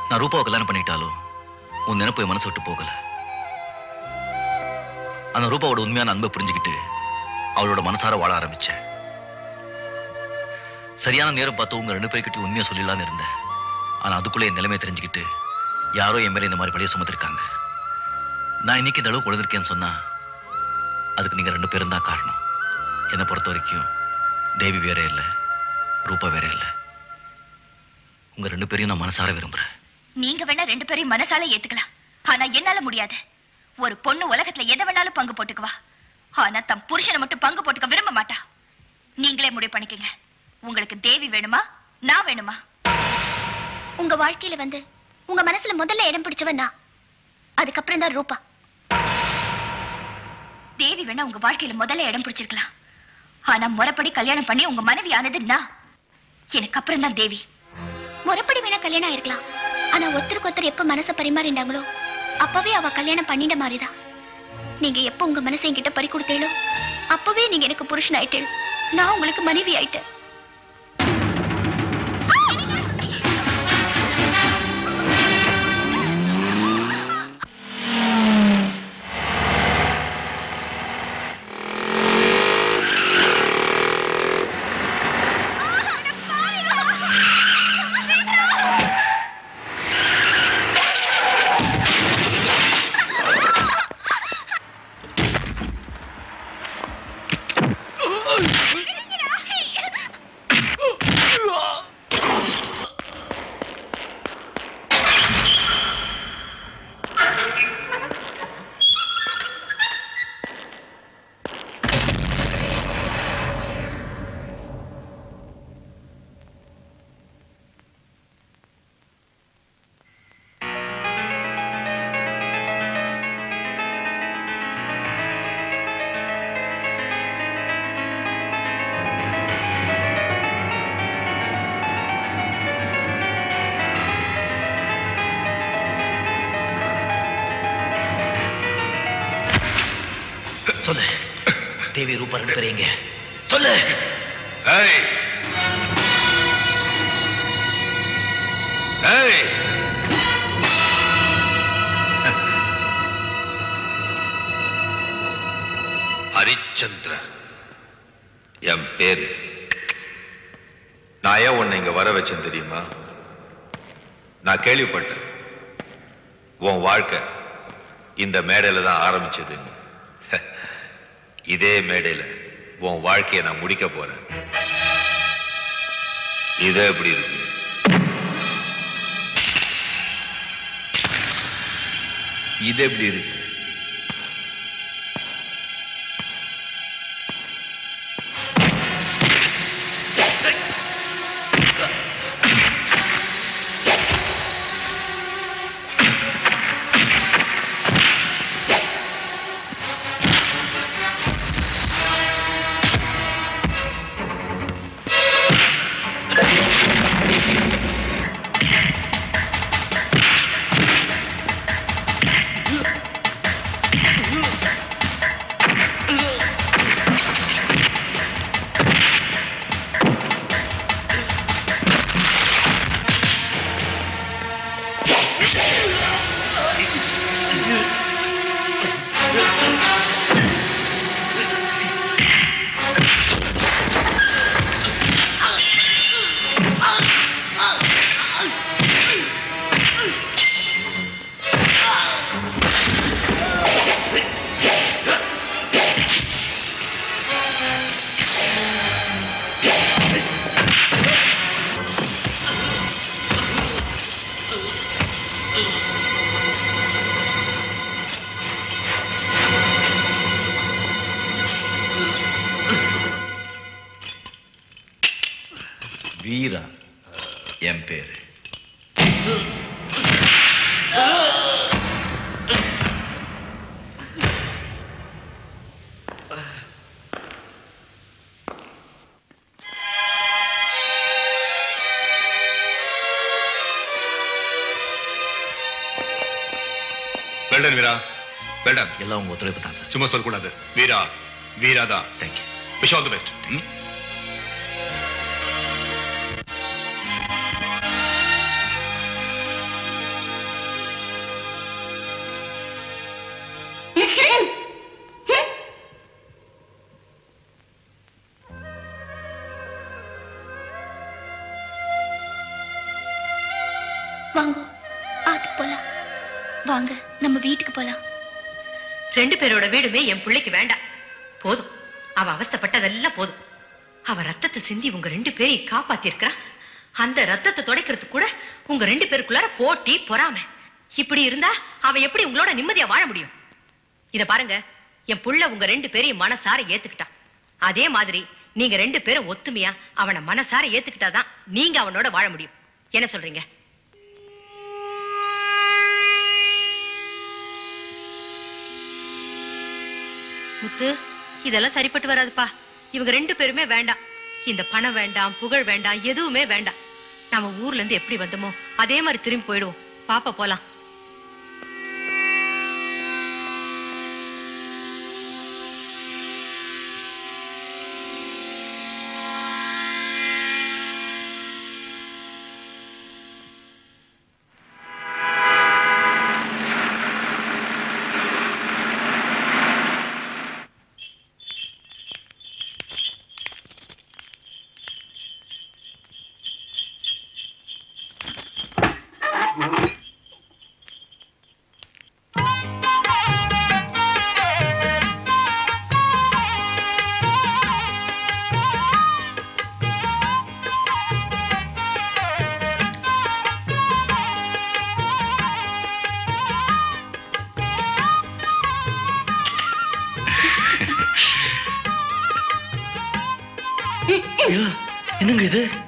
நான் ரூபாவை கல்யாணம் பண்ணிட்டாலும் உன் நினைப்பு என் மனசு விட்டு போகல அந்த ரூபாவோட உண்மையான அன்பை புரிஞ்சுக்கிட்டு அவளோட மனசார வாழ ஆரம்பிச்சேன் சரியான நேரம் பார்த்து உங்க ரெண்டு பேர்கிட்ட உண்மையை சொல்லிடலான்னு இருந்தேன் ஆனா அதுக்குள்ளே என் நிலைமையை தெரிஞ்சுக்கிட்டு யாரோ என் மேல இந்த மாதிரி பழிய சுமத்திருக்காங்க நான் இன்னைக்கு இந்த அளவுக்கு உழுதுருக்கேன்னு சொன்னா அதுக்கு நீங்க ரெண்டு பேரும் தான் காரணம் என்னை பொறுத்த வரைக்கும் தேவி வேற இல்லை ரூபா வேற இல்லை உங்க ரெண்டு பேரையும் நான் மனசார விரும்புறேன் நீங்க வேணா ரெண்டு பேரையும் மனசால ஏத்துக்கலாம் ஆனா என்னால முடியாது ஒரு பொண்ணு உலகத்துல எதை வேணாலும் பங்கு போட்டுக்குவா ஆனா தம் புருஷனை மட்டும் பங்கு போட்டுக்க விரும்ப மாட்டா நீங்களே முடிவு பண்ணிக்கங்க உங்களுக்கு தேவி வேணுமா நான் வேணுமா உங்க வாழ்க்கையில வந்து உங்க மனசுல முதல்ல இடம் பிடிச்சவன் நான் அதுக்கப்புறம் தான் ரூபா தேவி வேணா உங்க வாழ்க்கையில முதல்ல இடம் பிடிச்சிருக்கலாம் ஆனா முறைப்படி கல்யாணம் பண்ணி உங்க மனைவி ஆனது நான் எனக்கு அப்புறம் தான் தேவி முறைப்படி வேணா கல்யாணம் ஆயிருக்கலாம் ஆனா ஒருத்தருக்கு ஒருத்தர் எப்ப மனசை பரிமாறிண்டாங்களோ அப்பவே அவ கல்யாணம் பண்ணிட்ட மாதிரிதான் நீங்க எப்ப உங்க மனசை என்கிட்ட பறி கொடுத்தேளோ அப்பவே நீங்க எனக்கு புருஷன் ஆயிட்டேள் நான் உங்களுக்கு மனைவி ஆயிட்டேன் சொல்லு தேவி ரூபா ரெண்டு பேரும் எங்க சொல்லு ஏய் ஏய் ஹரிச்சந்திர என் பேரு நான் ஏன் உன்னை இங்க வர வச்சேன் தெரியுமா நான் கேள்விப்பட்டேன் உன் வாழ்க்கை இந்த மேடையில தான் ஆரம்பிச்சதுன்னு இதே மேடையில உன் வாழ்க்கையை நான் முடிக்க போறேன் இது எப்படி இருக்கு இது எப்படி இருக்கு வீரா என் பேரு வெல்டன் வீரா வெல்டன் எல்லாம் உங்க ஒத்துழைப்பு தான் சார் சும்மா சொல்லக்கூடாது வீரா வீரா தான் thank you wish all the best வாங்க ஆத்துக்கு போலாம் வாங்க நம்ம வீட்டுக்கு போலாம் ரெண்டு பேரோட வீடுமே என் பிள்ளைக்கு வேண்டாம் போதும் அவ அவஸ்தைப்பட்டதெல்லாம் போதும் அவ ரத்தத்தை சிந்தி உங்க ரெண்டு பேரையும் காப்பாத்தி அந்த ரத்தத்தை துடைக்கிறதுக்கு கூட உங்க ரெண்டு பேருக்குள்ளார போட்டி பொறாமை இப்படி இருந்தா அவ எப்படி உங்களோட நிம்மதியா வாழ முடியும் இத பாருங்க என் புள்ள உங்க ரெண்டு பேரையும் மனசார ஏத்துக்கிட்டான் அதே மாதிரி நீங்க ரெண்டு பேரும் ஒத்துமையா அவனை மனசார ஏத்துக்கிட்டாதான் நீங்க அவனோட வாழ முடியும் என்ன சொல்றீங்க முத்து இதெல்லாம் சரிப்பட்டு வராதுப்பா இவங்க ரெண்டு பேருமே வேண்டாம் இந்த பணம் வேண்டாம் புகழ் வேண்டாம் எதுவுமே வேண்டாம் நாம ஊர்ல இருந்து எப்படி வந்தோமோ அதே மாதிரி திரும்பி போயிடுவோம் பாப்பா போலாம் என்னங்க இது